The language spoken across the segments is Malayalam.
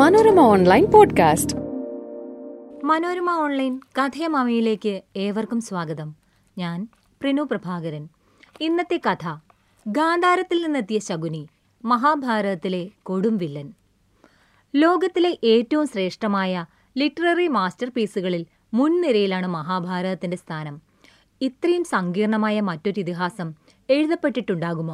Manorama online podcast Manorama online കഥയമാമയിലേക്ക് ഏവർക്കും സ്വാഗതം ഞാൻ പ്രിനു പ്രഭാകരൻ ഇന്നത്തെ കഥ ഗാന്ധാരത്തിൽ നിന്നെത്തിയ ശകുനി മഹാഭാരതത്തിലെ കൊടും വില്ലൻ ലോകത്തിലെ ഏറ്റവും ശ്രേഷ്ഠമായ ലിറ്റററി മാസ്റ്റർ പീസുകളിൽ മുൻനിരയിലാണ് മഹാഭാരതത്തിന്റെ സ്ഥാനം ഇത്രയും സങ്കീർണമായ മറ്റൊരു ഇതിഹാസം എഴുതപ്പെട്ടിട്ടുണ്ടാകുമോ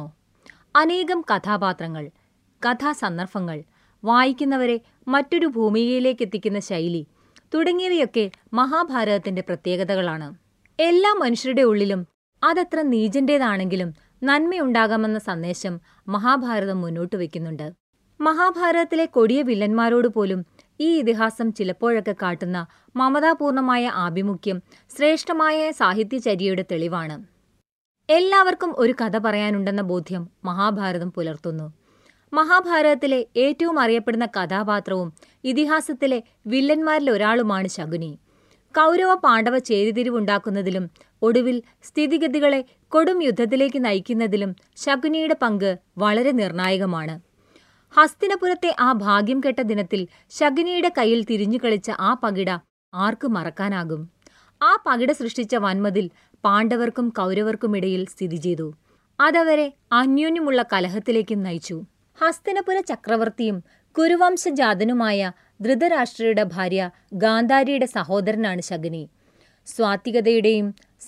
അനേകം കഥാപാത്രങ്ങൾ കഥാസന്ദർഭങ്ങൾ വായിക്കുന്നവരെ മറ്റൊരു ഭൂമികയിലേക്ക് എത്തിക്കുന്ന ശൈലി തുടങ്ങിയവയൊക്കെ മഹാഭാരതത്തിന്റെ പ്രത്യേകതകളാണ് എല്ലാ മനുഷ്യരുടെ ഉള്ളിലും അതത്ര നീചന്റേതാണെങ്കിലും നന്മയുണ്ടാകാമെന്ന സന്ദേശം മഹാഭാരതം മുന്നോട്ട് വയ്ക്കുന്നുണ്ട് മഹാഭാരതത്തിലെ കൊടിയ വില്ലന്മാരോട് പോലും ഈ ഇതിഹാസം ചിലപ്പോഴൊക്കെ കാട്ടുന്ന മമതാപൂർണമായ ആഭിമുഖ്യം ശ്രേഷ്ഠമായ സാഹിത്യചര്യയുടെ തെളിവാണ് എല്ലാവർക്കും ഒരു കഥ പറയാനുണ്ടെന്ന ബോധ്യം മഹാഭാരതം പുലർത്തുന്നു മഹാഭാരതത്തിലെ ഏറ്റവും അറിയപ്പെടുന്ന കഥാപാത്രവും ഇതിഹാസത്തിലെ വില്ലന്മാരിൽ ഒരാളുമാണ് ശകുനി കൗരവ പാണ്ഡവ ചേരിതിരിവുണ്ടാക്കുന്നതിലും ഒടുവിൽ സ്ഥിതിഗതികളെ കൊടും യുദ്ധത്തിലേക്ക് നയിക്കുന്നതിലും ശകുനിയുടെ പങ്ക് വളരെ നിർണായകമാണ് ഹസ്തിനപുരത്തെ ആ ഭാഗ്യം കെട്ട ദിനത്തിൽ ശകുനിയുടെ കയ്യിൽ തിരിഞ്ഞു കളിച്ച ആ പകിട ആർക്ക് മറക്കാനാകും ആ പകിട സൃഷ്ടിച്ച വൻമതിൽ പാണ്ഡവർക്കും കൗരവർക്കുമിടയിൽ സ്ഥിതി ചെയ്തു അതവരെ അന്യോന്യമുള്ള കലഹത്തിലേക്കും നയിച്ചു ഹസ്തിനപുര ചക്രവർത്തിയും കുരുവംശജാതനുമായ ധൃതരാഷ്ട്രയുടെ ഭാര്യ ഗാന്ധാരിയുടെ സഹോദരനാണ് ശകുനി സ്വാത്വികതയുടെയും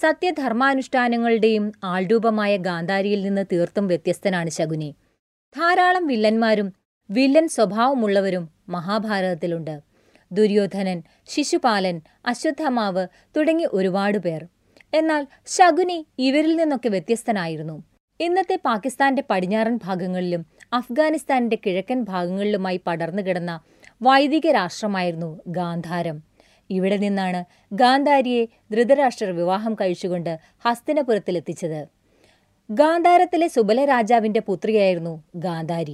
സത്യധർമാനുഷ്ഠാനങ്ങളുടെയും ആൾരൂപമായ ഗാന്ധാരിയിൽ നിന്ന് തീർത്തും വ്യത്യസ്തനാണ് ശകുനി ധാരാളം വില്ലന്മാരും വില്ലൻ സ്വഭാവമുള്ളവരും മഹാഭാരതത്തിലുണ്ട് ദുര്യോധനൻ ശിശുപാലൻ അശ്വത്ഥമാവ് തുടങ്ങി ഒരുപാട് പേർ എന്നാൽ ശകുനി ഇവരിൽ നിന്നൊക്കെ വ്യത്യസ്തനായിരുന്നു ഇന്നത്തെ പാകിസ്ഥാന്റെ പടിഞ്ഞാറൻ ഭാഗങ്ങളിലും അഫ്ഗാനിസ്ഥാനിന്റെ കിഴക്കൻ ഭാഗങ്ങളിലുമായി പടർന്നു കിടന്ന വൈദിക രാഷ്ട്രമായിരുന്നു ഗാന്ധാരം ഇവിടെ നിന്നാണ് ഗാന്ധാരിയെ ധൃതരാഷ്ട്രർ വിവാഹം കഴിച്ചുകൊണ്ട് ഹസ്തിനപുരത്തിലെത്തിച്ചത് ഗാന്ധാരത്തിലെ സുബല രാജാവിന്റെ പുത്രിയായിരുന്നു ഗാന്ധാരി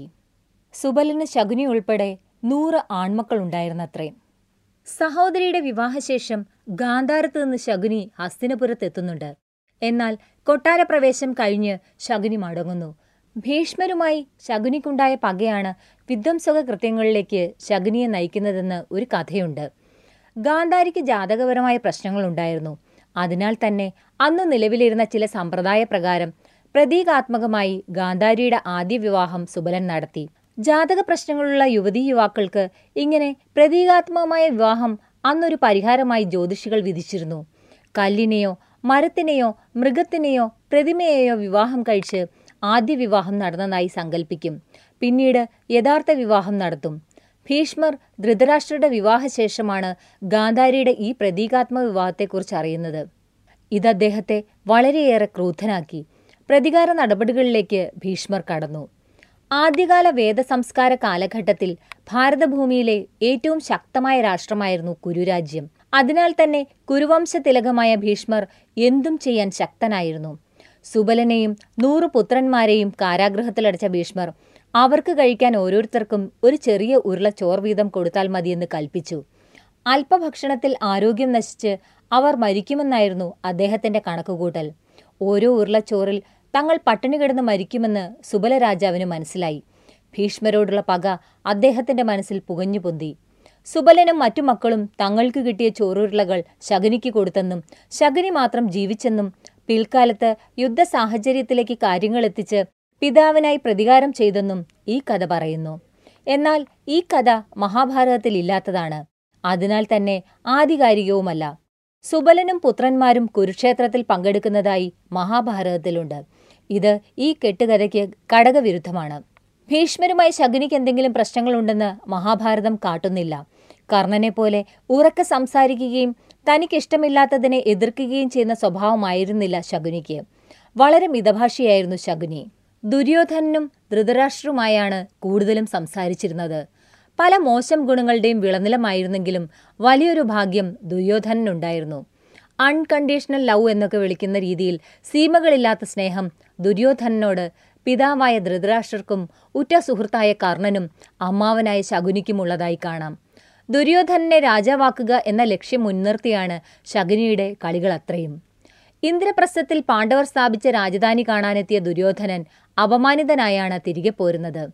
സുബലന് ശകുനി ഉൾപ്പെടെ നൂറ് ആൺമക്കളുണ്ടായിരുന്നത്രേ സഹോദരിയുടെ വിവാഹശേഷം ഗാന്ധാരത്ത് നിന്ന് ശകുനി ഹസ്തിനപുരത്തെത്തുന്നുണ്ട് എന്നാൽ കൊട്ടാരപ്രവേശം കഴിഞ്ഞ് ശകുനി മടങ്ങുന്നു ഭീഷ്മരുമായി ശകുനിക്കുണ്ടായ പകയാണ് വിധ്വംസക കൃത്യങ്ങളിലേക്ക് ശകുനിയെ നയിക്കുന്നതെന്ന് ഒരു കഥയുണ്ട് ഗാന്ധാരിക്ക് ജാതകപരമായ പ്രശ്നങ്ങളുണ്ടായിരുന്നു അതിനാൽ തന്നെ അന്ന് നിലവിലിരുന്ന ചില സമ്പ്രദായ പ്രകാരം പ്രതീകാത്മകമായി ഗാന്ധാരിയുടെ ആദ്യ വിവാഹം സുബലൻ നടത്തി ജാതക പ്രശ്നങ്ങളുള്ള യുവതീ യുവാക്കൾക്ക് ഇങ്ങനെ പ്രതീകാത്മകമായ വിവാഹം അന്നൊരു പരിഹാരമായി ജ്യോതിഷികൾ വിധിച്ചിരുന്നു കല്ലിനെയോ മരത്തിനെയോ മൃഗത്തിനെയോ പ്രതിമയെയോ വിവാഹം കഴിച്ച് ആദ്യ വിവാഹം നടന്നതായി സങ്കല്പിക്കും പിന്നീട് യഥാർത്ഥ വിവാഹം നടത്തും ഭീഷ്മർ ധൃതരാഷ്ട്രയുടെ വിവാഹശേഷമാണ് ഗാന്ധാരിയുടെ ഈ പ്രതീകാത്മക വിവാഹത്തെക്കുറിച്ച് അറിയുന്നത് ഇത് അദ്ദേഹത്തെ വളരെയേറെ ക്രൂദ്ധനാക്കി പ്രതികാര നടപടികളിലേക്ക് ഭീഷ്മർ കടന്നു ആദ്യകാല വേദസംസ്കാര കാലഘട്ടത്തിൽ ഭാരതഭൂമിയിലെ ഏറ്റവും ശക്തമായ രാഷ്ട്രമായിരുന്നു കുരുരാജ്യം അതിനാൽ തന്നെ കുരുവംശ തിലകമായ ഭീഷ്മർ എന്തും ചെയ്യാൻ ശക്തനായിരുന്നു സുബലനെയും നൂറു പുത്രന്മാരെയും കാരാഗൃഹത്തിലടച്ച ഭീഷ്മർ അവർക്ക് കഴിക്കാൻ ഓരോരുത്തർക്കും ഒരു ചെറിയ ഉരുള ചോർ വീതം കൊടുത്താൽ മതിയെന്ന് കൽപ്പിച്ചു അല്പഭക്ഷണത്തിൽ ആരോഗ്യം നശിച്ച് അവർ മരിക്കുമെന്നായിരുന്നു അദ്ദേഹത്തിന്റെ കണക്കുകൂട്ടൽ ഓരോ ഉരുളച്ചോറിൽ തങ്ങൾ പട്ടിണി കിടന്ന് മരിക്കുമെന്ന് സുബല രാജാവിന് മനസ്സിലായി ഭീഷ്മരോടുള്ള പക അദ്ദേഹത്തിന്റെ മനസ്സിൽ പുകഞ്ഞു പൊന്തി സുബലനും മറ്റു മക്കളും തങ്ങൾക്ക് കിട്ടിയ ചോറുരുളകൾ ശകുനിക്ക് കൊടുത്തെന്നും ശകുനി മാത്രം ജീവിച്ചെന്നും പിൽക്കാലത്ത് യുദ്ധ സാഹചര്യത്തിലേക്ക് കാര്യങ്ങൾ എത്തിച്ച് പിതാവിനായി പ്രതികാരം ചെയ്തെന്നും ഈ കഥ പറയുന്നു എന്നാൽ ഈ കഥ മഹാഭാരതത്തിൽ ഇല്ലാത്തതാണ് അതിനാൽ തന്നെ ആധികാരികവുമല്ല സുബലനും പുത്രന്മാരും കുരുക്ഷേത്രത്തിൽ പങ്കെടുക്കുന്നതായി മഹാഭാരതത്തിലുണ്ട് ഇത് ഈ കെട്ടുകഥയ്ക്ക് ഘടകവിരുദ്ധമാണ് ഭീഷ്മരുമായി ശകുനിക്ക് എന്തെങ്കിലും പ്രശ്നങ്ങളുണ്ടെന്ന് മഹാഭാരതം കാട്ടുന്നില്ല കർണനെ പോലെ ഉറക്കെ സംസാരിക്കുകയും തനിക്കിഷ്ടമില്ലാത്തതിനെ എതിർക്കുകയും ചെയ്യുന്ന സ്വഭാവമായിരുന്നില്ല ശകുനിക്ക് വളരെ മിതഭാഷിയായിരുന്നു ശകുനി ദുര്യോധനും ധൃതരാഷ്ട്രവുമായാണ് കൂടുതലും സംസാരിച്ചിരുന്നത് പല മോശം ഗുണങ്ങളുടെയും വിളനിലമായിരുന്നെങ്കിലും വലിയൊരു ഭാഗ്യം ദുര്യോധനനുണ്ടായിരുന്നു അൺകണ്ടീഷണൽ ലവ് എന്നൊക്കെ വിളിക്കുന്ന രീതിയിൽ സീമകളില്ലാത്ത സ്നേഹം ദുര്യോധനനോട് പിതാവായ ധൃതരാഷ്ട്രർക്കും ഉറ്റ സുഹൃത്തായ കർണനും അമ്മാവനായ ശകുനിക്കുമുള്ളതായി കാണാം ദുര്യോധനനെ രാജാവാക്കുക എന്ന ലക്ഷ്യം മുൻനിർത്തിയാണ് ശകുനിയുടെ കളികളത്രയും ഇന്ദ്രപ്രസ്ഥത്തിൽ പാണ്ഡവർ സ്ഥാപിച്ച രാജധാനി കാണാനെത്തിയ ദുര്യോധനൻ അപമാനിതനായാണ് തിരികെ പോരുന്നത്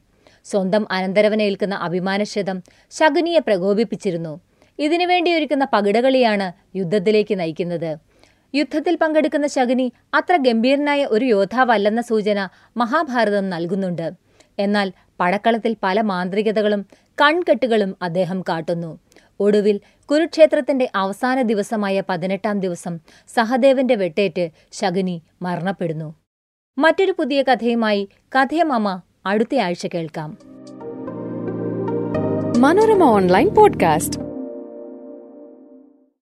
സ്വന്തം അനന്തരവനേൽക്കുന്ന അഭിമാനക്ഷതം ശകുനിയെ പ്രകോപിപ്പിച്ചിരുന്നു ഇതിനുവേണ്ടി ഒരുക്കുന്ന പകിടകളിയാണ് യുദ്ധത്തിലേക്ക് നയിക്കുന്നത് യുദ്ധത്തിൽ പങ്കെടുക്കുന്ന ശകുനി അത്ര ഗംഭീരനായ ഒരു യോദ്ധാവല്ലെന്ന സൂചന മഹാഭാരതം നൽകുന്നുണ്ട് എന്നാൽ പടക്കളത്തിൽ പല മാന്ത്രികതകളും കൺകെട്ടുകളും അദ്ദേഹം കാട്ടുന്നു ഒടുവിൽ കുരുക്ഷേത്രത്തിന്റെ അവസാന ദിവസമായ പതിനെട്ടാം ദിവസം സഹദേവന്റെ വെട്ടേറ്റ് ശകുനി മരണപ്പെടുന്നു മറ്റൊരു പുതിയ കഥയുമായി കഥയമ്മ അടുത്തയാഴ്ച കേൾക്കാം മനോരമ ഓൺലൈൻ പോഡ്കാസ്റ്റ്